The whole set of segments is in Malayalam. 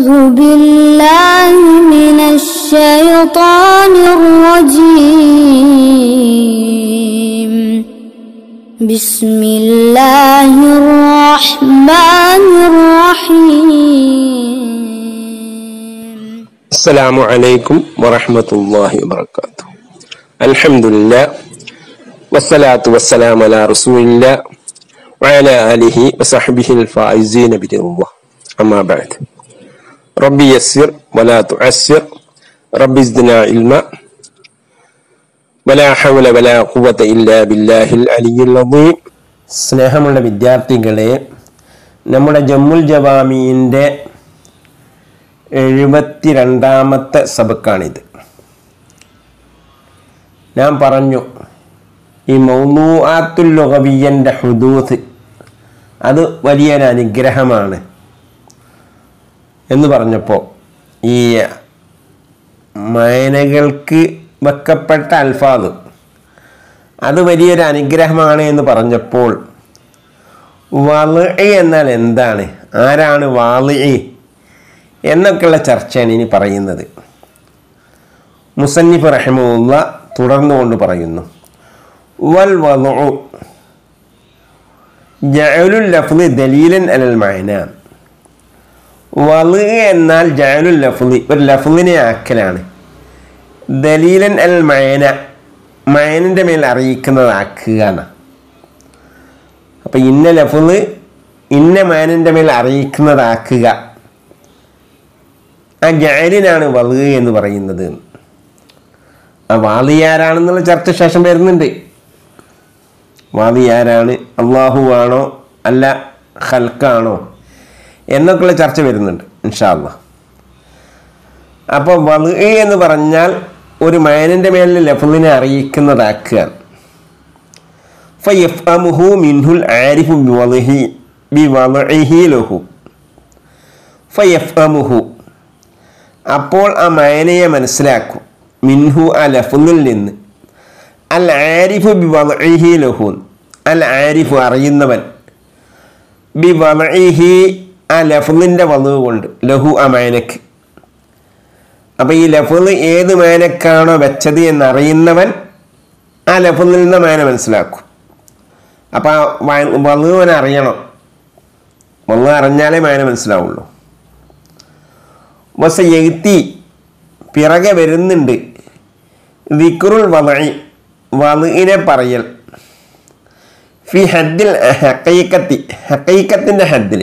أعوذ بالله من الشيطان الرجيم بسم الله الرحمن الرحيم السلام عليكم ورحمة الله وبركاته الحمد لله والصلاة والسلام على رسول الله وعلى آله وصحبه الفائزين برضا الله أما بعد ربي يسر ولا تعسر ربي زدنا علما ولا حول ولا قوة إلا بالله العلي العظيم സ്നേഹമുള്ള വിദ്യാർത്ഥികളെ നമ്മുടെ ജമ്മുൽ ജവാമീൻ്റെ എഴുപത്തിരണ്ടാമത്തെ സബക്കാണിത് ഞാൻ പറഞ്ഞു ഈ മൗലൂആത്തുൽ ലുഗവിയൻ്റെ ഹുദൂത്ത് അത് വലിയൊരു അനുഗ്രഹമാണ് എന്ന് പറഞ്ഞപ്പോൾ ഈ മയനകൾക്ക് വെക്കപ്പെട്ട അൽഫാദ് അത് വലിയൊരു അനുഗ്രഹമാണ് എന്ന് പറഞ്ഞപ്പോൾ വള എന്നാൽ എന്താണ് ആരാണ് വാളി എന്നൊക്കെയുള്ള ചർച്ചയാണ് ഇനി പറയുന്നത് മുസന്നിഫ് റഹമുല്ല തുടർന്നുകൊണ്ട് പറയുന്നു വൽ വലു ജഅലുൽ ലഫ്ലി ദലീലൻ അലൽ മഅന വളു എന്നാൽ ജഅലുൽ ലഫ്ലി ഒരു ലഫ്ലിനെ ആക്കലാണ് ദലീലൻ അൽ മയന മയനിൻ്റെ മേൽ അറിയിക്കുന്നതാക്കുക എന്ന് അപ്പം ഇന്ന ലഫ്ല് ഇന്ന മയനിൻ്റെ മേൽ അറിയിക്കുന്നതാക്കുക ആ ജാലിനാണ് വളു എന്ന് പറയുന്നത് ആ വാളി ആരാണെന്നുള്ള ചർച്ച ശേഷം വരുന്നുണ്ട് വാളി ആരാണ് അള്ളാഹു ആണോ അല്ല ഹൽക്കാണോ എന്നൊക്കെയുള്ള ചർച്ച വരുന്നുണ്ട് ഇൻഷാല്ല അപ്പോൾ വളു എന്ന് പറഞ്ഞാൽ ഒരു മയനിൻ്റെ മേലിൽ ലഫുലിനെ അറിയിക്കുന്നതാക്കുക ഫയഫ്അമുഹു മിൻഹുൽ ആരിഫു ബിവളഹി ബിവളഇഹി ലഹു ഫയഫ്അമുഹു അപ്പോൾ ആ മയനയെ മനസ്സിലാക്കും മിൻഹു ആ ലഫുലിൽ നിന്ന് അൽ ആരിഫു ബി വലഇഹി ലഹൂൻ അൽ ആരിഫു അറിയുന്നവൻ ബി വലഇഹി ആ ലഫുലിൻ്റെ വളവ് കൊണ്ട് ലഹു ആ മയനക്ക് അപ്പോൾ ഈ ലഫുൽ ഏത് മയനക്കാണോ വെച്ചത് എന്നറിയുന്നവൻ ആ ലഫുലിൽ നിന്ന് മയന മനസ്സിലാക്കും അപ്പോൾ ആ വളവൻ അറിയണം വളവ് അറിഞ്ഞാലേ മയന മനസ്സിലാവുള്ളൂ വസ എഴുത്തി പിറകെ വരുന്നുണ്ട് ദിക്റുൽ വളി വലുവിനെ പറയൽ ഫി ഹദ്ദിൽ ഹക്കൈക്കത്തി ഹക്കൈക്കത്തിൻ്റെ ഹദ്ദിൽ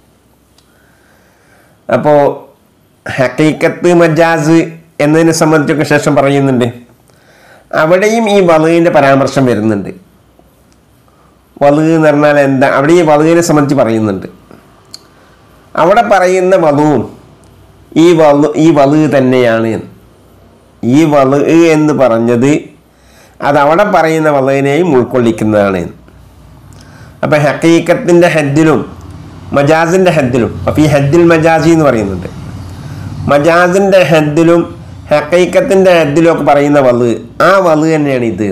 അപ്പോൾ ഹക്കൈക്കത്ത് മജാസ് എന്നതിനെ സംബന്ധിച്ചൊക്കെ ശേഷം പറയുന്നുണ്ട് അവിടെയും ഈ വലുവിൻ്റെ പരാമർശം വരുന്നുണ്ട് വലു എന്ന് പറഞ്ഞാൽ എന്താ അവിടെ ഈ വലുവിനെ സംബന്ധിച്ച് പറയുന്നുണ്ട് അവിടെ പറയുന്ന വലുവും ഈ വളു ഈ വളു തന്നെയാണ് ഈ വളു എന്ന് പറഞ്ഞത് അത് അവിടെ പറയുന്ന വളവിനെയും ഉൾക്കൊള്ളിക്കുന്നതാണ് അപ്പം ഹക്കീക്കത്തിൻ്റെ ഹദ്ദിലും മജാസിൻ്റെ ഹദ്ദിലും അപ്പം ഈ ഹദ്ദിൽ മജാസി എന്ന് പറയുന്നുണ്ട് മജാസിൻ്റെ ഹദ്ദിലും ഹക്കീക്കത്തിൻ്റെ ഹദ്ദിലും ഒക്കെ പറയുന്ന വളു ആ വളു തന്നെയാണ് ഇത്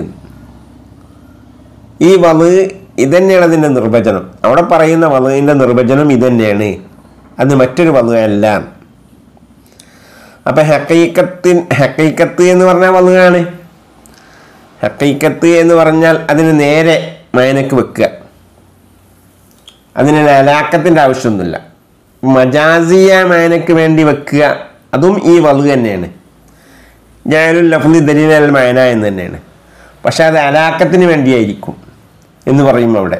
ഈ വളു ഇതന്നെയാണ് അതിൻ്റെ നിർവചനം അവിടെ പറയുന്ന വളവിൻ്റെ നിർവചനം ഇതന്നെയാണ് അത് മറ്റൊരു വളു അല്ല അപ്പം ഹക്കൈക്കത്തിൻ ഹക്കൈക്കത്ത് എന്ന് പറഞ്ഞാൽ വലുതാണ് ഹക്കൈക്കത്ത് എന്ന് പറഞ്ഞാൽ അതിന് നേരെ മയനക്ക് വെക്കുക അതിന് അലാക്കത്തിൻ്റെ ആവശ്യമൊന്നുമില്ല മജാസിയ മയനക്ക് വേണ്ടി വെക്കുക അതും ഈ വലു തന്നെയാണ് ഞാനൊരു ലഫ്ലി ദലീൽ മയന എന്ന് തന്നെയാണ് പക്ഷെ അത് അലാക്കത്തിന് വേണ്ടിയായിരിക്കും എന്ന് പറയും അവിടെ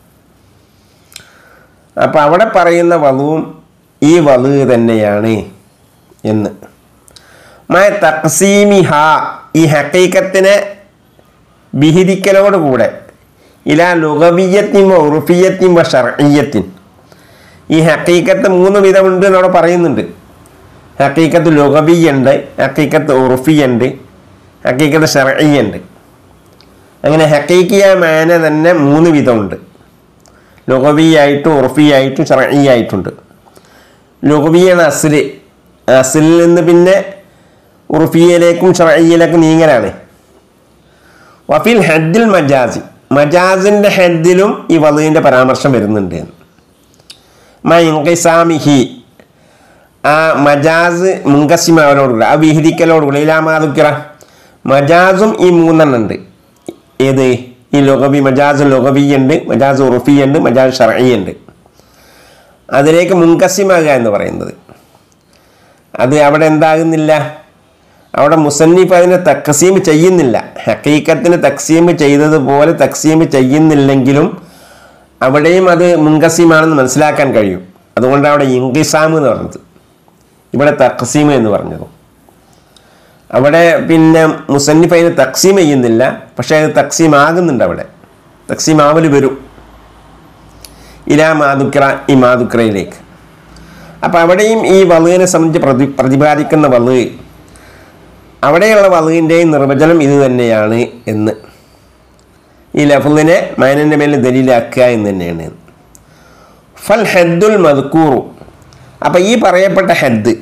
അപ്പം അവിടെ പറയുന്ന വലുവും ഈ വലു തന്നെയാണ് എന്ന് മയ തക്സീമി ഹ ഈ ഹക്കൈക്കത്തിനെ വിഹിരിക്കലോടുകൂടെ ഇല ലുഗവിയത്തിൻ ഉറുഫിയത്തിൻ ഷർഈയത്തിൻ ഈ ഹക്കീക്കത്ത് മൂന്ന് വിധമുണ്ട് എന്നവിടെ പറയുന്നുണ്ട് ഹക്കീക്കത്ത് ലുഗവിയുണ്ട് ഹക്കീക്കത്ത് ഉറുഫിയുണ്ട് ഹക്കീക്കത്ത് ഷർഈയുണ്ട് അങ്ങനെ ഹക്കീക്കിയ മാന തന്നെ മൂന്ന് വിധമുണ്ട് ലുഗവിയായിട്ടും ഉറുഫിയായിട്ടും ഷർഈയായിട്ടുണ്ട് ലുഗവിയാണ് അസില് അസിലിൽ നിന്ന് പിന്നെ ഉറുഫിയയിലേക്കും ഷറയ്യയിലേക്കും നീങ്ങലാണ് വഫിൽ ഹദ്ദിൽ മജാസി മജാസിൻ്റെ ഹദ്ദിലും ഈ വലുവിൻ്റെ പരാമർശം വരുന്നുണ്ട് മൈൻകിസാമിഹി ആ മജാസ് മുങ്കസിമാവലോടുകൂടി ആ വിഹിരിക്കലോടുകൂടി ഇലാമാതുക്കിറ മജാസും ഈ മൂന്നെണ്ണം ഉണ്ട് ഏത് ഈ ലൊഗവി മജാസ് ലൊഗവി ഉണ്ട് മജാസ് ഉറുഫി ഉണ്ട് മജാസ് ഷറഈ ഉണ്ട് അതിലേക്ക് മുങ്കസിമാകുക എന്ന് പറയുന്നത് അത് അവിടെ എന്താകുന്നില്ല അവിടെ മുസന്നിഫ് അതിനെ തക്സീം ചെയ്യുന്നില്ല ഹക്കീക്കത്തിന് തക്സീം ചെയ്തതുപോലെ തക്സീം ചെയ്യുന്നില്ലെങ്കിലും അവിടെയും അത് മുങ്കസീമാണെന്ന് മനസ്സിലാക്കാൻ കഴിയും അതുകൊണ്ട് അവിടെ ഇങ്കിസാം എന്ന് പറഞ്ഞത് ഇവിടെ തക്സീം എന്ന് പറഞ്ഞത് അവിടെ പിന്നെ മുസന്നിഫ് അതിനെ തക്സീം ചെയ്യുന്നില്ല പക്ഷേ അത് തക്സീം ആകുന്നുണ്ട് അവിടെ തക്സീം ആവൽ വരും ഇലാ മാതുക്ര ഈ മാതുക്രയിലേക്ക് അപ്പം അവിടെയും ഈ വലുവിനെ സംബന്ധിച്ച് പ്രതി പ്രതിപാദിക്കുന്ന വലു അവിടെയുള്ള വലുവിൻ്റെയും നിർവചനം ഇത് തന്നെയാണ് എന്ന് ഈ ലഫുലിനെ മൈനൻ്റെ മേൽ ദലീലാക്കുക എന്ന് തന്നെയാണ് ഫൽ ഹെദ്ദുൽ മദ്കൂറു അപ്പം ഈ പറയപ്പെട്ട ഹെദ്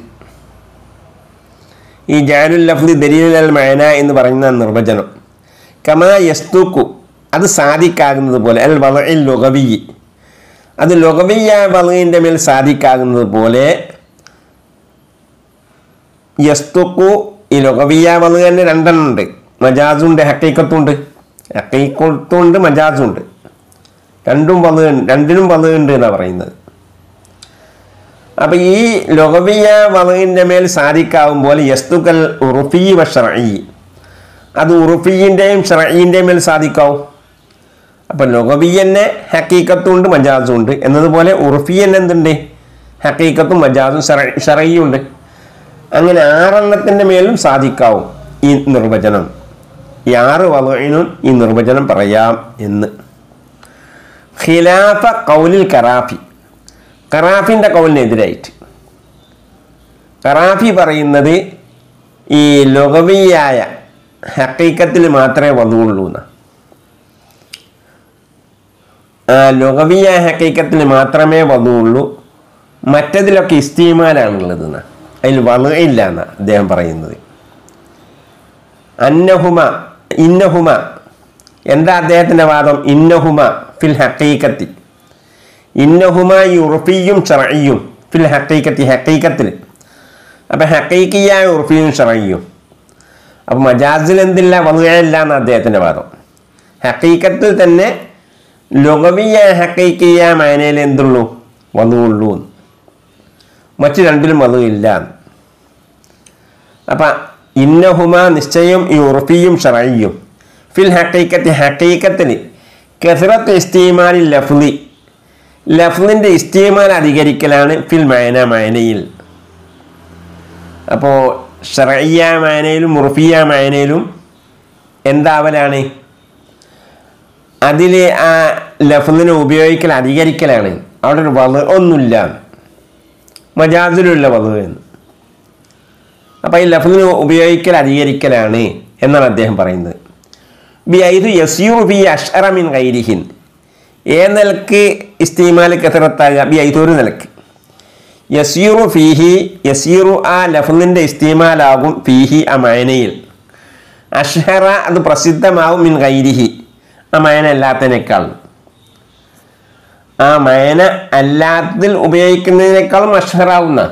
ഈ ജാനുൽ ലഫ്ലി ദലീൽ അൽ മൈന എന്ന് പറയുന്ന നിർവചനം കമാ യസ്തുക്കു അത് സാധിക്കാകുന്നത് പോലെ അൽ വളഇൽ ലുഗവി അത് ലുഗവിയായ വളവിൻ്റെ മേൽ സാധിക്കാകുന്നത് പോലെ യസ്തുക്കു ഈ ലുഗവിയ വളവ് തന്നെ രണ്ടെണ്ണം ഉണ്ട് മജാസുണ്ട് ഹക്കീക്കത്തുണ്ട് ഹക്കീക്കത്തുണ്ട് മജാസുണ്ട് രണ്ടും വളു രണ്ടിനും വളവുണ്ട് എന്നാണ് പറയുന്നത് അപ്പം ഈ ലൊഗവിയ വളവിൻ്റെ മേൽ സാധിക്കാവുമ്പോൾ യസ്തുക്കൽ ഉറുഫി വ ഷറഈ അത് ഉറുഫീൻ്റെയും ഷറഈൻ്റെയും മേൽ സാധിക്കാവും അപ്പം ലൊഗവിയന്നെ ഹക്കീക്കത്തും ഉണ്ട് മജാസും ഉണ്ട് എന്നതുപോലെ ഉറുഫിയൻ എന്തുണ്ട് ഹക്കീക്കത്തും മജാസും ഷറയും ഉണ്ട് അങ്ങനെ ആറെണ്ണത്തിൻ്റെ മേലും സാധിക്കാവും ഈ നിർവചനം ഈ ആറ് വളവിനും ഈ നിർവചനം പറയാം എന്ന് ഖിലാഫ കൗലിൽ കറാഫി കറാഫിൻ്റെ കൗലിനെതിരായിട്ട് കറാഫി പറയുന്നത് ഈ ലൊഗവിയായ ഹക്കീക്കത്തിൽ മാത്രമേ വധുവുള്ളൂ എന്ന് ലൊഗവിയായ ഹക്കീക്കത്തിൽ മാത്രമേ വധുവുള്ളൂ മറ്റതിലൊക്കെ ഇസ്തീമാലാണുള്ളത് എന്ന് അതിൽ വള ഇല്ല എന്ന് അദ്ദേഹം പറയുന്നത് അന്നഹുമ ഇന്നഹുമ എന്താ അദ്ദേഹത്തിൻ്റെ വാദം ഇന്നഹുമ ഫിൽ ഹക്കീക്കത്തി ഇന്നഹുമ യുറുഫിയും ഷറയും ഫിൽ ഹക്കീക്കത്തി ഹക്കീക്കത്തിൽ അപ്പം ഹക്കീക്കിയായ ഉറുഫിയും ഷറയും അപ്പം മജാസിൽ എന്തില്ല വന്നുകയില്ല എന്ന് അദ്ദേഹത്തിൻ്റെ വാദം ഹക്കീക്കത്തിൽ തന്നെ ലൊഗവിയ ഹക്കീക്കിയ മാനയിൽ എന്തുള്ളൂ വന്നുള്ളൂ എന്ന്. മറ്റു രണ്ടിലും വന്നുമില്ല അപ്പം ഇന്നഹുമ നിശ്ചയം ഈ ഉറുഫിയും ഷറയും ഫിൽ ഹക്കീക്കത്തി ഹക്കീക്കത്തിന് കെസറത്ത് ഇസ്തീമാലി ലഫ്ലി ലഫ്ലിൻ്റെ ഇസ്തീമാൽ അധികരിക്കലാണ് ഫിൽ മയന മയനയിൽ അപ്പോൾ ഷറയ്യ മയനയിലും മുർഫിയ മയനയിലും എന്താവലാണ് അതിൽ ആ ലഫ്ലിനെ ഉപയോഗിക്കൽ അധികരിക്കലാണ് അവിടെ ഒരു വള ഒന്നുമില്ല മജാസിലുള്ള വള എന്ന് അപ്പോൾ ഈ ലഫ്ലിനെ ഉപയോഗിക്കൽ അധികരിക്കലാണ് എന്നാണ് അദ്ദേഹം പറയുന്നത് ബി ഐതു യസീറു ബി അഷ്റ മിൻ ഗൈരിഹിൻ ഏ നിലക്ക് ഇസ്തീമാൽ കസറത്താകുക ബി ഐതൊരു നിലക്ക് യസീറു ഫീഹി യസീറു ആ ലഫ്ലിൻ്റെ ഇസ്തീമാലാകും ഫീഹി ആ മയനയിൽ അഷ്ഹറ അത് പ്രസിദ്ധമാവും മിൻ ഗൈരിഹി ആ മയന അല്ലാത്തതിനേക്കാൾ ആ മയന അല്ലാത്തതിൽ ഉപയോഗിക്കുന്നതിനേക്കാളും അഷ്ഹറാവുന്ന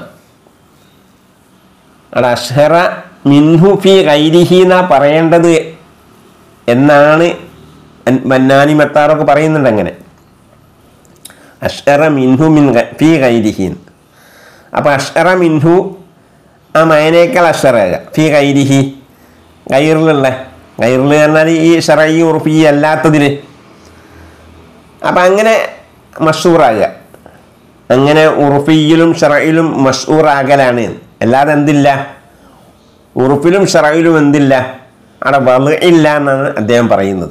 അവിടെ അഷ്ഹറ മിൻഹു ഫി ഗൈരിഹി എന്നാ പറയേണ്ടത് എന്നാണ് അൻ- മന്നാനി മത്താറൊക്കെ പറയുന്നുണ്ട് അങ്ങനെ അഷ്ഹറ മിൻഹു മിൻ ഗ- ഫി ഗൈരിഹി അപ്പോൾ അഷ്ഹറ മിൻഹു ആ മയനേക്കാൾ അഷ്ഹറാക ഫി ഗൈരിഹി ഗൈറിലുള്ള ഗൈറിൽ പറഞ്ഞാൽ ഈ ഷറയി ഉറുഫി അല്ലാത്തതിൽ അപ്പം അങ്ങനെ മഷൂറാകുക അങ്ങനെ ഉറുഫിയിലും ഷറയിലും മഷൂറാകലാണ് അല്ലാതെ എന്തില്ല ഉറുഫിലും ഷറയിലും എന്തില്ല അവിടെ വള ഇല്ല എന്നാണ് അദ്ദേഹം പറയുന്നത്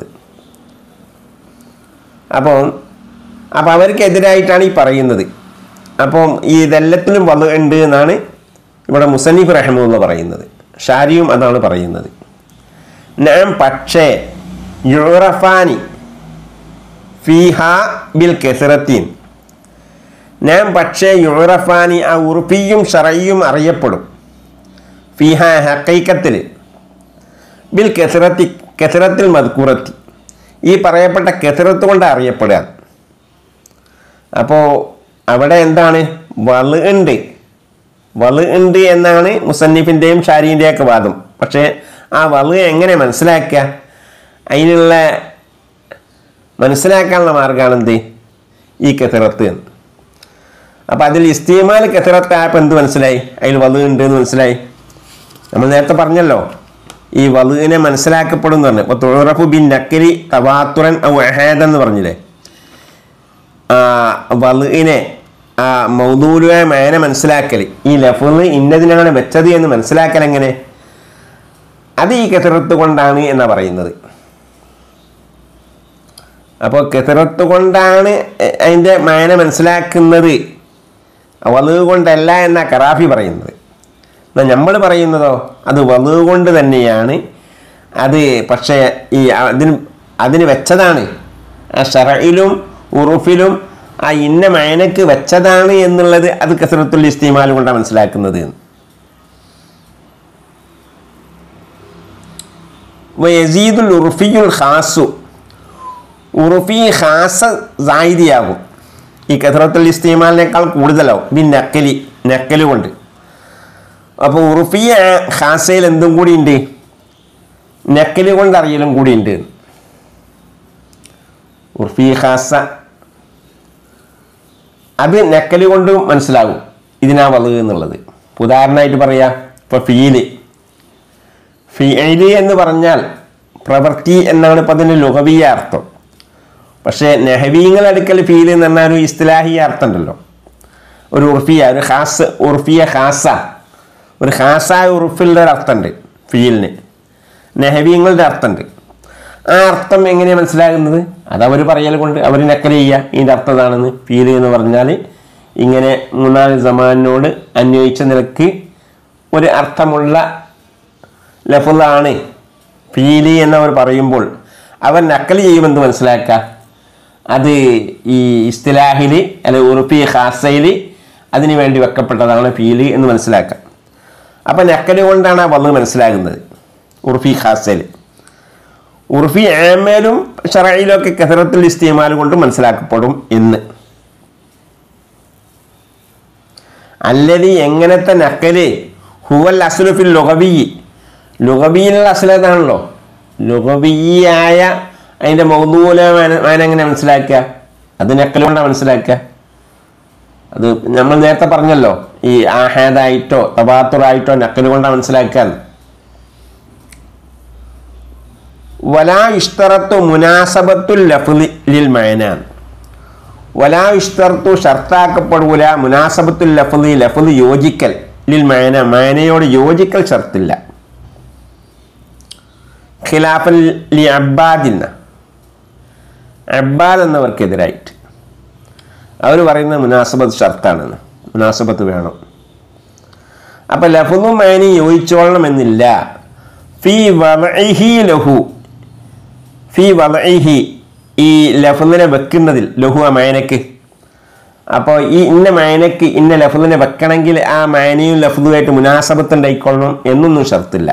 അപ്പോൾ അപ്പോൾ അവർക്കെതിരായിട്ടാണ് ഈ പറയുന്നത് അപ്പം ഈ ഇതെല്ലാത്തിലും വള ഉണ്ട് എന്നാണ് ഇവിടെ മുസന്നിഫ് റഹ്മുള്ള പറയുന്നത് ഷാരിയും അതാണ് പറയുന്നത് നാം പക്ഷേ യുറഫാനി ഫിഹ ബിൽ കെസറത്തീൻ നാം പക്ഷേ യുറഫാനി ആ ഉറുഫിയും ഷറയും അറിയപ്പെടും ഫിഹ ഹക്കൈക്കത്തിൽ ബിൽ കെസറത്തി കെസറത്തിൽ മദ്കൂറത്തി ഈ പറയപ്പെട്ട കെസറത്ത് കൊണ്ട് അറിയപ്പെടുക അപ്പോൾ അവിടെ എന്താണ് വള ഉണ്ട് വള് ഉണ്ട് എന്നാണ് മുസന്നിഫിൻ്റെയും ഷാരിൻ്റെയൊക്കെ വാദം പക്ഷേ ആ വള് എങ്ങനെ മനസ്സിലാക്കുക അതിനുള്ള മനസ്സിലാക്കാനുള്ള മാർഗമാണ് എന്ത് ഈ കെത്തിറത്ത് എന്ന് അപ്പം അതിൽ ഇസ്തീമാൽ കെത്തിറത്ത് ആയപ്പോൾ എന്ത് മനസ്സിലായി അതിൽ വള് ഉണ്ട് എന്ന് മനസ്സിലായി നമ്മൾ നേരത്തെ പറഞ്ഞല്ലോ ഈ വലുവിനെ മനസ്സിലാക്കപ്പെടും എന്ന് പറഞ്ഞു അപ്പോൾ തൊഴിറഫു ബിൻ നക്കലി തവാത്തുറൻ വഹേദ് എന്ന് പറഞ്ഞില്ലേ ആ വലുവിനെ ആ മൗദൂലുവായ മേനെ മനസ്സിലാക്കൽ ഈ ലഫുന്ന് ഇന്നതിനാണ് വെച്ചത് എന്ന് മനസ്സിലാക്കൽ എങ്ങനെ അത് ഈ കെത്തിറത്ത് കൊണ്ടാണ് എന്നാണ് പറയുന്നത് അപ്പോൾ കെത്തിറത്ത് കൊണ്ടാണ് അതിൻ്റെ മേനെ മനസ്സിലാക്കുന്നത് വലുവ് കൊണ്ടല്ല എന്നാ കറാഫി പറയുന്നത് എന്നാൽ നമ്മൾ പറയുന്നതോ അത് വലുവ് കൊണ്ട് തന്നെയാണ് അത് പക്ഷേ ഈ അതിന് അതിന് വെച്ചതാണ് ആ ഷറയിലും ഉറുഫിലും ആ ഇന്ന മയനക്ക് വെച്ചതാണ് എന്നുള്ളത് അത് കസറത്തുൽ ഇസ്തിമാൽ കൊണ്ടാണ് മനസ്സിലാക്കുന്നത് യസീദുൽ ഉറുഫിയുൽ ഖാസു ഉറുഫി ഖാസ സായിദിയാകും ഈ കസറത്തുൽ ഇസ്തിമാലിനേക്കാൾ കൂടുതലാവും ബിൻ നക്കലി നക്കല് കൊണ്ട് അപ്പോൾ ഉറുഫിയ ഖാസയിൽ എന്തും കൂടി ഉണ്ട് നക്കല് കൊണ്ട് അറിയലും കൂടി ഉണ്ട് ഉർഫി ഖാസ അത് നക്കല് കൊണ്ട് മനസ്സിലാകും ഇതിനാ വലുത് എന്നുള്ളത് ഉദാഹരണമായിട്ട് പറയാം ഇപ്പോൾ ഫീല് ഫീല് എന്ന് പറഞ്ഞാൽ പ്രവൃത്തി എന്നാണ് ഇപ്പം അതിൻ്റെ ലുഹവീയ അർത്ഥം പക്ഷേ നെഹവീങ്ങൾ അടുക്കൽ ഫീൽ എന്ന് പറഞ്ഞാൽ ഒരു ഇസ്തിലാഹിയ അർത്ഥം ഉണ്ടല്ലോ ഒരു ഉർഫിയ ഒരു ഖാസ് ഉർഫിയ ഖാസ ഒരു ഖാസായ ഉറുഫിൻ്റെ ഒരു അർത്ഥമുണ്ട് ഫീലിന് നെഹവീങ്ങളുടെ അർത്ഥമുണ്ട് ആ അർത്ഥം എങ്ങനെയാണ് മനസ്സിലാകുന്നത് അത് അവർ പറയൽ കൊണ്ട് അവർ നക്കൽ ചെയ്യുക ഇതിൻ്റെ അർത്ഥം ഇതാണെന്ന് ഫീൽ എന്ന് പറഞ്ഞാൽ ഇങ്ങനെ മൂന്നാല് സമാനിനോട് അന്വയിച്ച നിലക്ക് ഒരു അർത്ഥമുള്ള ലഫുള്ളാണ് ഫീലി എന്നവർ പറയുമ്പോൾ അവർ നക്കൽ ചെയ്യുമെന്ന് മനസ്സിലാക്കുക അത് ഈ ഇസ്തിലാഹിൽ അല്ലെ ഉറുഫി ഖാസയിൽ അതിന് വേണ്ടി വെക്കപ്പെട്ടതാണ് ഫീല് എന്ന് മനസ്സിലാക്കാം അപ്പം നക്കല് കൊണ്ടാണ് ആ വന്ന് മനസ്സിലാകുന്നത് ഉറുഫി ഖാസയിൽ ഉറുഫി ആമേലും ഷറയിലും ഒക്കെ കസറത്തുൽ ഇസ്തിമാൽ കൊണ്ട് മനസ്സിലാക്കപ്പെടും എന്ന് അല്ലതി എങ്ങനത്തെ നക്കല് ഹുവൽ അസുലുഫിൽ ലുഗവി ലുഗവിയിലുള്ള അസുലതാണല്ലോ ലുഗവിയായ അതിൻ്റെ മൗദൂല മാന എങ്ങനെ മനസ്സിലാക്കുക അത് നക്കല് കൊണ്ടാണ് മനസ്സിലാക്കുക അത് നമ്മൾ നേരത്തെ പറഞ്ഞല്ലോ ഈ ആഹാദായിട്ടോ തബാത്തുറായിട്ടോ നക്കല് കൊണ്ടാണ് മനസ്സിലാക്കുക വലാ ഇഷ്തറത്തു മുനാസബത്തുൽ ലഫ്ലി ലിൽ മയനാൻ വലാ ഇഷ്തർത്തു ഷർത്താക്കപ്പെടൂല മുനാസബത്തുൽ ലഫ്ലി ലഫ്ലി യോജിക്കൽ ലിൽ മയന മയനയോട് യോജിക്കൽ ഷർത്തില്ല ഖിലാഫൽ ലി അബ്ബാദിന്ന അബ്ബാദ് എന്നവർക്കെതിരായിട്ട് അവർ പറയുന്നത് മുനാസബത്ത് ഷർത്താണെന്ന് മുനാസബത്ത് വേണം അപ്പം ലഫുദും മയനും യോജിച്ചോളണമെന്നില്ല ഫി വലഹി ലഹു ഫി വലഹി ഈ ലഫുദിനെ വെക്കുന്നതിൽ ലഹു ആ മയനക്ക് അപ്പോൾ ഈ ഇന്ന മയനക്ക് ഇന്ന ലഫുദിനെ വെക്കണമെങ്കിൽ ആ മയനയും ലഫുദുമായിട്ട് മുനാസബത്ത് ഉണ്ടായിക്കൊള്ളണം എന്നൊന്നും ഷർത്തില്ല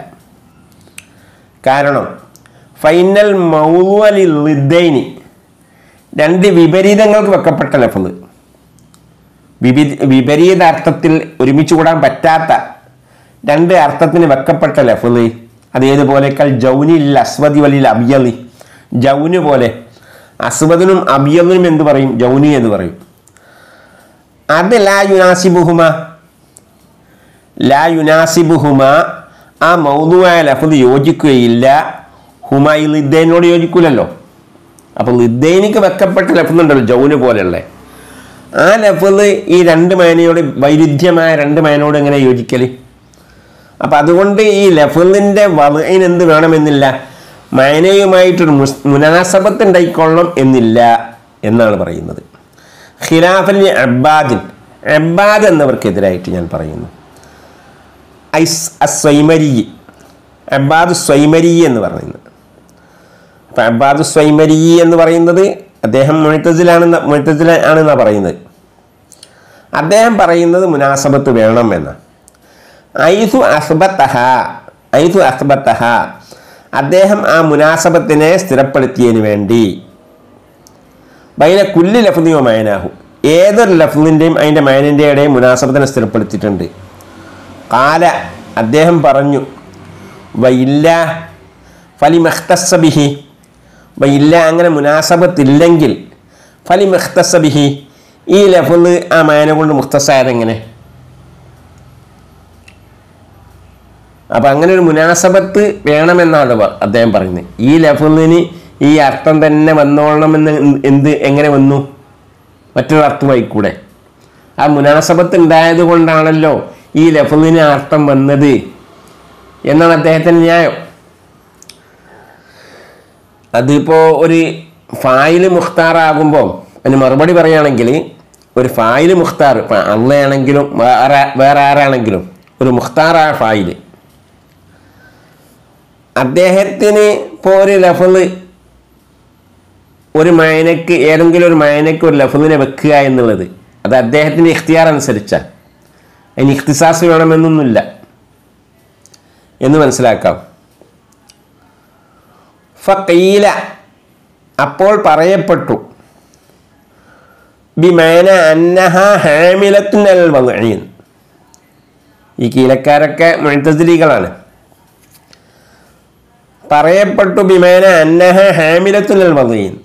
കാരണം ഫൈനൽ മൗലി ലിദ്ദൈനി രണ്ട് വിപരീതങ്ങൾക്ക് വെക്കപ്പെട്ട ലഫുദ് വിപരീ വിപരീത അർത്ഥത്തിൽ ഒരുമിച്ച് കൂടാൻ പറ്റാത്ത രണ്ട് അർത്ഥത്തിന് വെക്കപ്പെട്ട ലഫുദ് അതേതുപോലെക്കാൾ ജൗനിൽ അസ്വദി വലിൽ അബിയലി ജൗന് പോലെ അസ്വദിനും അബിയലിനും എന്ത് പറയും ജൗനി എന്ന് പറയും അത് ലാ യുനാസിബുഹുമ ലാ യുനാസിബുഹുമ ആ മൗതുവായ ലഫുദ് യോജിക്കുകയില്ല ഹുമ ഈ ലിദ്ദൈനോട് യോജിക്കൂലല്ലോ അപ്പോൾ ലിദ്ദൈനിക്ക് വെക്കപ്പെട്ട ലഫുന്നുണ്ടല്ലോ ജൗന് പോലെയുള്ള ആ ലഫുദ് ഈ രണ്ട് മേനയോട് വൈരുദ്ധ്യമായ രണ്ട് മേനോട് എങ്ങനെ യോജിക്കല് അപ്പം അതുകൊണ്ട് ഈ ലഫുദിൻ്റെ വലയിന് എന്ത് വേണമെന്നില്ല മയനയുമായിട്ടൊരു മുസ് മുനാസബത്ത് ഉണ്ടായിക്കൊള്ളണം എന്നില്ല എന്നാണ് പറയുന്നത് ഖിലാഫൽ അബ്ബാദിൻ അബ്ബാദ് എന്നവർക്കെതിരായിട്ട് ഞാൻ പറയുന്നു ഐസ് അസ്വൈമരി അബ്ബാദ് സ്വൈമരി എന്ന് പറയുന്നത് അപ്പം അബ്ബാദ് സ്വൈമരി എന്ന് പറയുന്നത് അദ്ദേഹം മുഴത്തജിലാണെന്ന് മുഴത്തജില ആണെന്നാണ് പറയുന്നത് അദ്ദേഹം പറയുന്നത് മുനാസബത്ത് വേണം എന്നാണ് ഐസു അസ്ബത്തഹ ഐസു അസ്ബത്തഹ അദ്ദേഹം ആ മുനാസബത്തിനെ സ്ഥിരപ്പെടുത്തിയതിന് വേണ്ടി ബൈന കുല്ലി ലഫ്ദിയോ മയനാഹു ഏതൊരു ലഫ്ദിൻ്റെയും അതിൻ്റെ മയനിൻ്റെ ഇടയിൽ മുനാസബത്തിനെ സ്ഥിരപ്പെടുത്തിയിട്ടുണ്ട് കാല അദ്ദേഹം പറഞ്ഞു വയില്ല ഫലി മെഖ്തസബിഹി വയില്ല അങ്ങനെ മുനാസബത്തില്ലെങ്കിൽ ഫലി മെഖ്തസബിഹി ഈ ലഫുൽ ആ മാന കൊണ്ട് മുഖ്തസായതെങ്ങനെ അപ്പം അങ്ങനെ ഒരു മുനാസബത്ത് വേണമെന്നാണ് പ- അദ്ദേഹം പറയുന്നത് ഈ ലഫുലിന് ഈ അർത്ഥം തന്നെ വന്നോളണമെന്ന് എന്ത് എങ്ങനെ വന്നു മറ്റൊരു അർത്ഥമായി കൂടെ ആ മുനാസബത്ത് ഉണ്ടായത് കൊണ്ടാണല്ലോ ഈ ലഫുലിന് അർത്ഥം വന്നത് എന്നാണ് അദ്ദേഹത്തിൻ്റെ ന്യായം അതിപ്പോൾ ഒരു ഫായില് മുഖ്താറാകുമ്പോൾ അതിന് മറുപടി പറയുകയാണെങ്കിൽ ഒരു ഫായില് മുഖ്താർ ഇപ്പം അള്ളയാണെങ്കിലും വേറെ വേറെ ആരാണെങ്കിലും ഒരു മുഖ്താറായ ഫായില് അദ്ദേഹത്തിന് ഇപ്പോൾ ഒരു ലഫല് ഒരു മയനക്ക് ഏതെങ്കിലും ഒരു മയനക്ക് ഒരു ലഫലിനെ വെക്കുക എന്നുള്ളത് അത് അദ്ദേഹത്തിൻ്റെ ഇഖ്തിയാർ അനുസരിച്ചാണ് അതിന് ഇഖ്തിസാസ് വേണമെന്നൊന്നുമില്ല എന്ന് മനസ്സിലാക്കാം ഫീല അപ്പോൾ പറയപ്പെട്ടു ബിമേന അന്നഹ ഹാമിലത്തുൻ അൽ വലഈൻ ഈ കീലക്കാരൊക്കെ മുഴത്തതിരികളാണ് പറയപ്പെട്ടു ബിമേന അന്നഹ ഹാമിലത്തുൻ അൽ വലഈൻ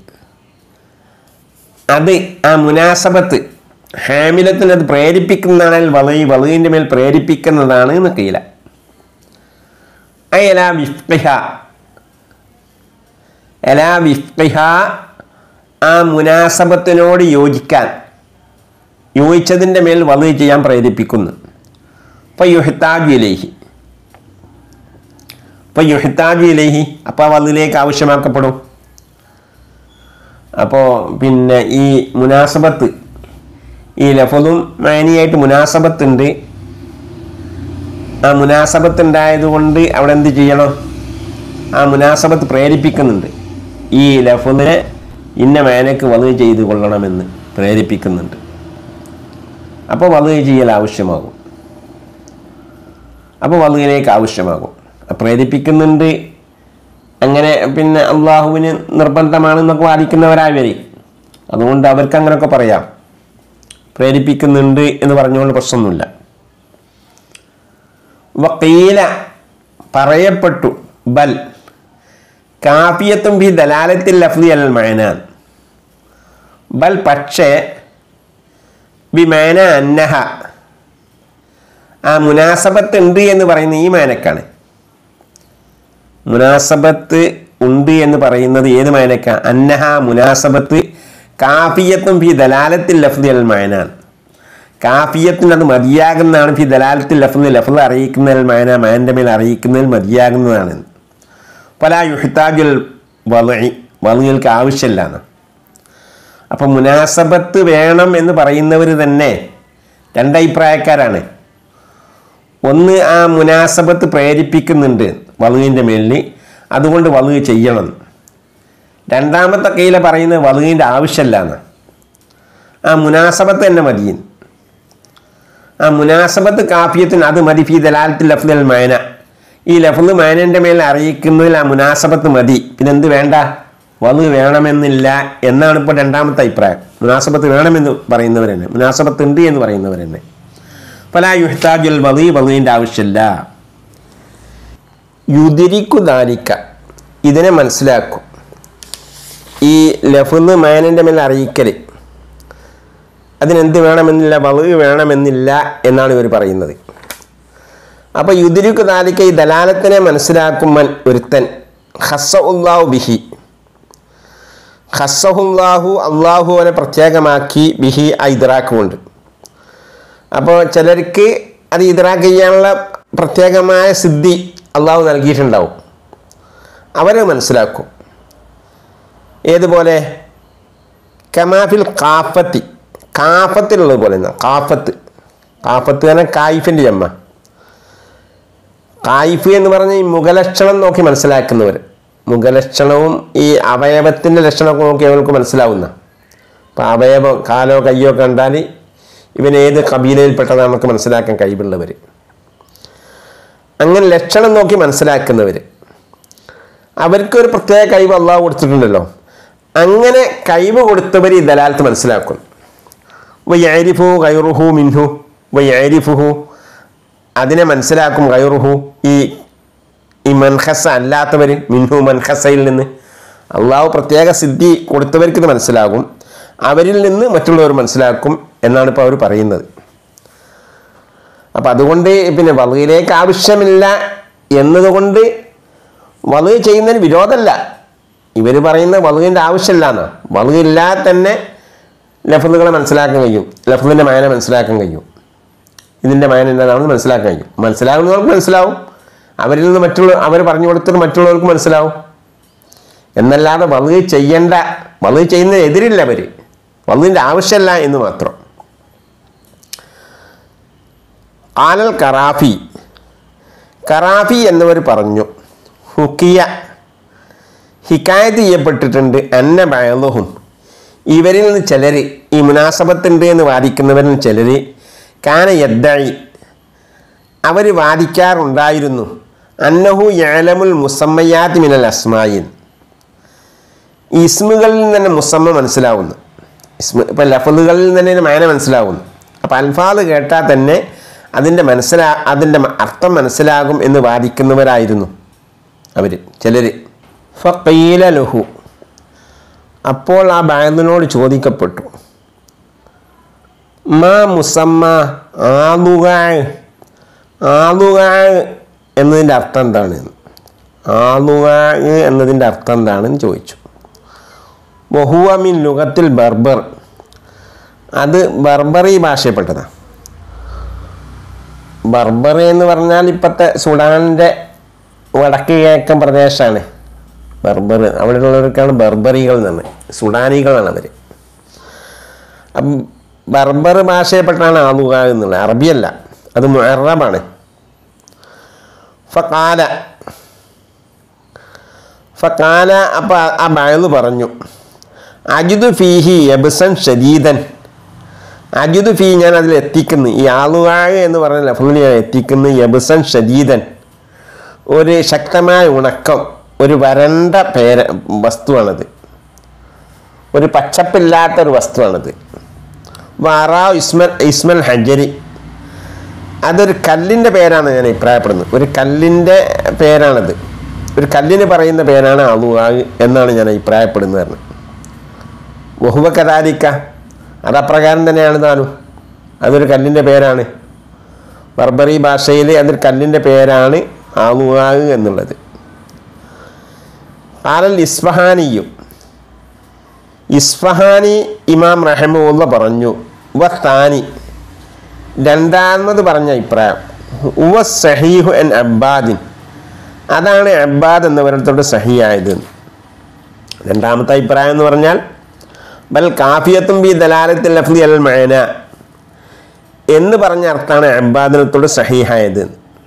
അത് ആ മുനാസബത്ത് ഹാമിലത്തിന് അത് പ്രേരിപ്പിക്കുന്നതാണ് അൽ വളയി വളയിൻ്റെ മേൽ പ്രേരിപ്പിക്കുന്നതാണ് എന്ന് കീല അയല വിഫ്ഖിഹ എലാ വിഫ്ഖിഹ ആ മുനാസബത്തിനോട് യോജിക്കാൻ യോജിച്ചതിൻ്റെ മേൽ വളി ചെയ്യാൻ പ്രേരിപ്പിക്കുന്നു അപ്പോൾ യുഹിത്താജു ഇലേഹി അപ്പോൾ യുഹിത്താജു ഇലേഹി അപ്പോൾ ആ വളിലേക്ക് ആവശ്യമാക്കപ്പെടും അപ്പോൾ പിന്നെ ഈ മുനാസബത്ത് ഈ ലഫലും മാനിയായിട്ട് മുനാസബത്തുണ്ട് ആ മുനാസബത്ത് ഉണ്ടായതുകൊണ്ട് അവിടെ എന്ത് ചെയ്യണം ആ മുനാസബത്ത് പ്രേരിപ്പിക്കുന്നുണ്ട് ഈ ലഫലിനെ ഇന്ന മേനക്ക് വധു ചെയ്ത് കൊള്ളണമെന്ന് പ്രേരിപ്പിക്കുന്നുണ്ട് അപ്പോൾ വധു ചെയ്യൽ ആവശ്യമാകും അപ്പോൾ വധുവിലേക്ക് ആവശ്യമാകും പ്രേരിപ്പിക്കുന്നുണ്ട് അങ്ങനെ പിന്നെ അള്ളാഹുവിന് നിർബന്ധമാണെന്നൊക്കെ വാദിക്കുന്നവരായി വരും അതുകൊണ്ട് അവർക്ക് അങ്ങനെയൊക്കെ പറയാം പ്രേരിപ്പിക്കുന്നുണ്ട് എന്ന് പറഞ്ഞുകൊണ്ട് പ്രശ്നമൊന്നുമില്ല വക്കീല പറയപ്പെട്ടു ബൽ കാഫിയത്തും ബി ദലാലത്തിൽ ലഫ്ലി അൽ മൈനാൻ ബൽ പക്ഷേ ബി മേന അന്നഹ ആ മുനാസബത്ത് ഉണ്ട് എന്ന് പറയുന്ന ഈ മേനക്കാണ് മുനാസബത്ത് ഉണ്ട് എന്ന് പറയുന്നത് ഏത് മേനക്ക അന്നഹ മുനാസബത്ത് കാഫിയത്തും ഫി ദലാലത്തിൽ ലഫ്ദി അൽ മൈനാൻ കാഫിയത്തിന് അത് മതിയാകുന്നതാണ് ഫി ദലാലത്തിൽ ലഫ്ദ് ലഫ്ദ് അറിയിക്കുന്നതിൽ മൈന മൈൻ്റെ മേൽ അറിയിക്കുന്നതിൽ മതിയാകുന്നതാണ് പല യുഹിത്താജുൽ വളി വളങ്ങൾക്ക് ആവശ്യമില്ലാണ് അപ്പം മുനാസബത്ത് വേണം എന്ന് പറയുന്നവർ തന്നെ രണ്ടഭിപ്രായക്കാരാണ് ഒന്ന് ആ മുനാസബത്ത് പ്രേരിപ്പിക്കുന്നുണ്ട് വളുവിൻ്റെ മേലിൽ അതുകൊണ്ട് വളുവ് ചെയ്യണം രണ്ടാമത്തെ കയ്യിൽ പറയുന്നത് വളുവിൻ്റെ ആവശ്യമില്ലാന്ന് ആ മുനാസബത്ത് തന്നെ മതി ആ മുനാസബത്ത് കാഫിയത്തിന് അത് മതി ഫി ദലാലത്തിൽ ലഫ്ദൽ മൈന ഈ ലഫ്ദ് മൈനൻ്റെ മേൽ അറിയിക്കുന്നതിൽ ആ മുനാസബത്ത് മതി പിന്നെ എന്ത് വേണ്ട വധു വേണമെന്നില്ല എന്നാണ് ഇപ്പോൾ രണ്ടാമത്തെ അഭിപ്രായം മുനാസബത്ത് വേണമെന്ന് പറയുന്നവർ തന്നെ മുനാസബത്ത് ഉണ്ട് എന്ന് പറയുന്നവർ തന്നെ പല യുഹ്താജുൽ വധു വധുവിൻ്റെ ആവശ്യമില്ല യുതിരിക്കു ദാലിക്ക ഇതിനെ മനസ്സിലാക്കും ഈ ലഫുന്ന് മൈനൻ്റെ മേൽ അറിയിക്കൽ അതിനെന്ത് വേണമെന്നില്ല വളവ് വേണമെന്നില്ല എന്നാണ് ഇവർ പറയുന്നത് അപ്പോൾ യുദിരിക്കു ദാലിക്ക ഈ ദലാലത്തിനെ മനസ്സിലാക്കുമ്മൻ ഒരുത്തൻ ഹസ്സ ഉല്ലാഹു ബിഹി ഹസ്സഹുല്ലാഹു അള്ളാഹു അവനെ പ്രത്യേകമാക്കി ബിഹി ആ ഇദ്രാക്ക് കൊണ്ട് അപ്പോൾ ചിലർക്ക് അത് ഇദ്രാക്ക് ചെയ്യാനുള്ള പ്രത്യേകമായ സിദ്ധി അള്ളാഹു നൽകിയിട്ടുണ്ടാവും അവരെ മനസ്സിലാക്കും ഏതുപോലെ കമാഫിൽ കാഫത്തി കാഫത്തിലുള്ളത് പോലെ എന്നാ കാഫത്ത് കാഫത്ത് തന്നെ കായിഫിൻ്റെ ജമ്മ കായിഫ് എന്ന് പറഞ്ഞ ഈ മുഖലക്ഷണം നോക്കി മനസ്സിലാക്കുന്നവർ മുഖലക്ഷണവും ഈ അവയവത്തിൻ്റെ ലക്ഷണമൊക്കെ നോക്കി അവർക്ക് മനസ്സിലാവുന്ന അപ്പം അവയവം കാലോ കയ്യോ കണ്ടാൽ ഇവൻ ഏത് കബീലയിൽപ്പെട്ടതാണ് നമുക്ക് മനസ്സിലാക്കാൻ കഴിവുള്ളവർ അങ്ങനെ ലക്ഷണം നോക്കി മനസ്സിലാക്കുന്നവർ അവർക്കൊരു പ്രത്യേക കഴിവ് അള്ളാഹു കൊടുത്തിട്ടുണ്ടല്ലോ അങ്ങനെ കഴിവ് കൊടുത്തവർ ഈ ദലാലത്ത് മനസ്സിലാക്കും വയ്യാരിഫു കൈറുഹു മിൻഹു വയ്യാരിഫുഹു അതിനെ മനസ്സിലാക്കും ഗൈറുഹു ഈ ഈ മൻഹസ അല്ലാത്തവർ മിൻഹു മൻഹസയിൽ നിന്ന് അള്ളാഹു പ്രത്യേക സിദ്ധി കൊടുത്തവർക്ക് ഇത് മനസ്സിലാകും അവരിൽ നിന്ന് മറ്റുള്ളവർ മനസ്സിലാക്കും എന്നാണ് ഇപ്പോൾ അവർ പറയുന്നത് അപ്പം അതുകൊണ്ട് പിന്നെ വലുവിലേക്ക് ആവശ്യമില്ല എന്നതുകൊണ്ട് വലു ചെയ്യുന്നതിന് വിരോധമല്ല ഇവർ പറയുന്ന വലുവിൻ്റെ ആവശ്യമില്ല എന്നാണ് വലുവില്ലാതെ തന്നെ ലഫ്ലുകളെ മനസ്സിലാക്കാൻ കഴിയും ലഫ്ലിൻ്റെ മായന മനസ്സിലാക്കാൻ കഴിയും ഇതിൻ്റെ മായന എന്താണെന്ന് മനസ്സിലാക്കാൻ കഴിയും മനസ്സിലാകുന്നവർക്ക് മനസ്സിലാവും അവരിൽ നിന്ന് മറ്റുള്ള അവർ പറഞ്ഞു കൊടുത്തത് മറ്റുള്ളവർക്ക് മനസ്സിലാവും എന്നല്ലാതെ വലു ചെയ്യേണ്ട വലു ചെയ്യുന്നതിന് എതിരില്ല അവർ വലുവിൻ്റെ ആവശ്യമില്ല എന്ന് മാത്രം ആലൽ കറാഫി കറാഫി എന്നിവർ പറഞ്ഞു ഹുക്കിയ ഹിക്കായത്ത് ചെയ്യപ്പെട്ടിട്ടുണ്ട് അന്ന ബയലുഹും ഇവരിൽ നിന്ന് ചിലർ ഈ മുനാസബത്തുണ്ട് എന്ന് വാദിക്കുന്നവരിൽ നിന്ന് ചിലർ കാന യദ്ദഴി അവർ വാദിക്കാറുണ്ടായിരുന്നു അന്നഹു യാലമുൽ മുസമ്മയാത്ത് മിനൽ അസ്മായിൻ ഇസ്മുകളിൽ നിന്ന് തന്നെ മുസമ്മ മനസ്സിലാവുന്നു ഇസ്മ ഇപ്പം ലഫലുകളിൽ നിന്ന് തന്നെ മാന മനസ്സിലാവുന്നു അപ്പം അൽഫാദ് കേട്ടാൽ തന്നെ അതിൻ്റെ മനസ്സിലാ അതിൻ്റെ മ- അർത്ഥം മനസ്സിലാകും എന്ന് വാദിക്കുന്നവരായിരുന്നു അവർ ചിലർ ഫീല ലഹു അപ്പോൾ ആ ബാങ്കിനോട് ചോദിക്കപ്പെട്ടു മാ മുസമ്മ ആലുക ആലുക എന്നതിൻ്റെ അർത്ഥം എന്താണ് ആലുക എന്നതിൻ്റെ അർത്ഥം എന്താണെന്ന് ചോദിച്ചു വഹുവ മിൻ ലുഗത്തിൽ ബർബർ അത് ബർബറി ഭാഷയപ്പെട്ടതാണ് ബർബറി എന്ന് പറഞ്ഞാൽ ഇപ്പോഴത്തെ സുഡാനിൻ്റെ വടക്ക് കിഴക്കൻ പ്രദേശമാണ് ബർബർ അവിടെയുള്ളവർക്കാണ് ബർബറികൾ എന്നാണ് സുഡാനികളാണ് അവർ അപ്പം ബർബർ ഭാഷയപ്പെട്ടാണ് ആലുക എന്നുള്ളത് അറബിയല്ല അത് മുഹറബാണ് ഫക്കാല ഫക്കാല അപ്പം ആ ബയല് പറഞ്ഞു അജിദു ഫീഹി എബസൻ ഷദീദൻ അജിദു ഫീ ഞാൻ അതിൽ എത്തിക്കുന്നു ഈ ആളുവാഴ എന്ന് പറഞ്ഞ ലഫ്ലിൽ ഞാൻ എത്തിക്കുന്നു എബസൻ ഷദീദൻ ഒരു ശക്തമായ ഉണക്കം ഒരു വരണ്ട പേര വസ്തുവാണത് ഒരു പച്ചപ്പില്ലാത്ത ഒരു വസ്തുവാണത് വാറാ ഇസ്മൽ ഇസ്മൽ ഹജരി അതൊരു കല്ലിൻ്റെ പേരാണ് ഞാൻ അഭിപ്രായപ്പെടുന്നത് ഒരു കല്ലിൻ്റെ പേരാണത് ഒരു കല്ലിന് പറയുന്ന പേരാണ് അളുവാഗ് എന്നാണ് ഞാൻ അഭിപ്രായപ്പെടുന്നത് വഹുവ കദാലിക്ക അത് അപ്രകാരം തന്നെയാണ് താനും അതൊരു കല്ലിൻ്റെ പേരാണ് ബർബറി ഭാഷയിൽ അതൊരു കല്ലിൻ്റെ പേരാണ് ആലുവാഗ് എന്നുള്ളത് ആലൽ ഇസ്ഫഹാനിയും ഇസ്ഫഹാനി ഇമാം റഹമുള്ള പറഞ്ഞു വത്താനി രണ്ടാമത് പറഞ്ഞ അഭിപ്രായം ഉവ സഹീഹു എൻ അബ്ബാദിൻ അതാണ് അബ്ബാദ് എന്നവരത്തോട് സഹിയായത് രണ്ടാമത്തെ അഭിപ്രായം എന്ന് പറഞ്ഞാൽ ബൽ കാഫിയത്തും ബി ദലാലത്തിൽ ലഫ്ലി അൽ മഴന എന്ന് പറഞ്ഞ അർത്ഥമാണ് അബ്ബാദിനത്തോട് സഹിഹായത്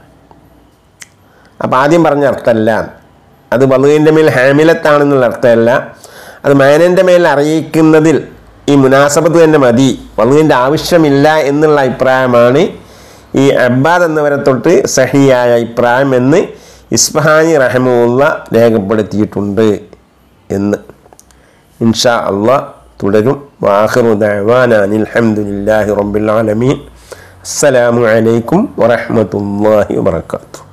അപ്പം ആദ്യം പറഞ്ഞ അർത്ഥമല്ല അത് വലുവിൻ്റെ മേൽ ഹാമിലത്താണെന്നുള്ള അർത്ഥമല്ല അത് മേനൻ്റെ മേൽ അറിയിക്കുന്നതിൽ ഈ മുനാസബത്ത് തന്നെ മതി വലുവിൻ്റെ ആവശ്യമില്ല എന്നുള്ള അഭിപ്രായമാണ് ഈ അബ്ബാദ് എന്നവരെ തൊട്ട് സഹിയായ അഭിപ്രായം എന്ന് ഇസ്ബഹാനി റഹമുള്ള രേഖപ്പെടുത്തിയിട്ടുണ്ട് എന്ന് ഇൻഷാ അള്ളാഹ് തുടരും വാഹിറു ദഅവാനാനി അൽഹംദുലില്ലാഹി റബ്ബിൽ ആലമീൻ അസ്സലാമു അലൈക്കും വറഹ്മത്തുള്ളാഹി വബറകാതുഹു